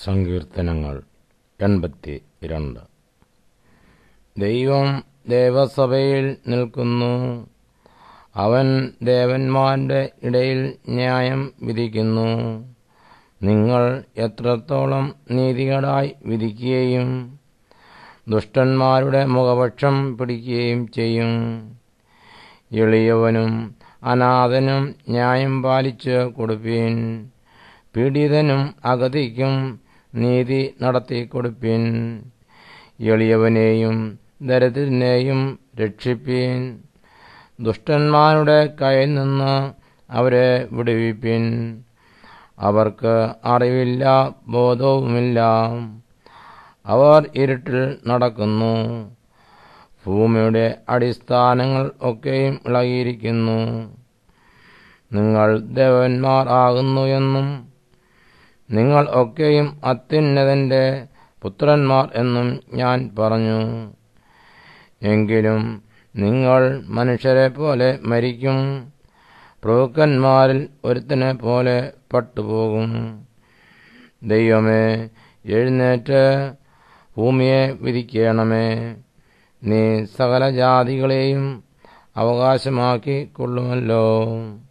സങ്കീർത്തനങ്ങൾ എൺപത്തി രണ്ട് ദൈവം ദേവസഭയിൽ നിൽക്കുന്നു അവൻ ദേവന്മാരുടെ ഇടയിൽ ന്യായം വിധിക്കുന്നു നിങ്ങൾ എത്രത്തോളം നീതികേടായി വിധിക്കുകയും ദുഷ്ടന്മാരുടെ മുഖപക്ഷം പിടിക്കുകയും ചെയ്യും എളിയവനും അനാഥനും ന്യായം പാലിച്ച് കൊടുപ്പീൻ പീഡിതനും അഗതിക്കും നീതി നടത്തി കൊടുപ്പീൻ എളിയവനെയും ദരിദ്രനെയും രക്ഷിപ്പീൻ ദുഷ്ടന്മാരുടെ കയ്യിൽ നിന്ന് അവരെ വിടുവിപ്പിൻ അവർക്ക് അറിവില്ല ബോധവുമില്ല അവർ ഇരുട്ടിൽ നടക്കുന്നു ഭൂമിയുടെ അടിസ്ഥാനങ്ങൾ ഒക്കെയും ഇളകിയിരിക്കുന്നു നിങ്ങൾ ദേവന്മാർ ആകുന്നു എന്നും നിങ്ങൾ ഒക്കെയും അത്യുന്നതന്റെ പുത്രന്മാർ എന്നും ഞാൻ പറഞ്ഞു എങ്കിലും നിങ്ങൾ മനുഷ്യരെ പോലെ മരിക്കും പ്രഭുക്കന്മാരിൽ ഒരുത്തനെ പോലെ പട്ടുപോകും ദൈവമേ എഴുന്നേറ്റ് ഭൂമിയെ വിധിക്കണമേ നീ സകല ജാതികളെയും അവകാശമാക്കി കൊള്ളുമല്ലോ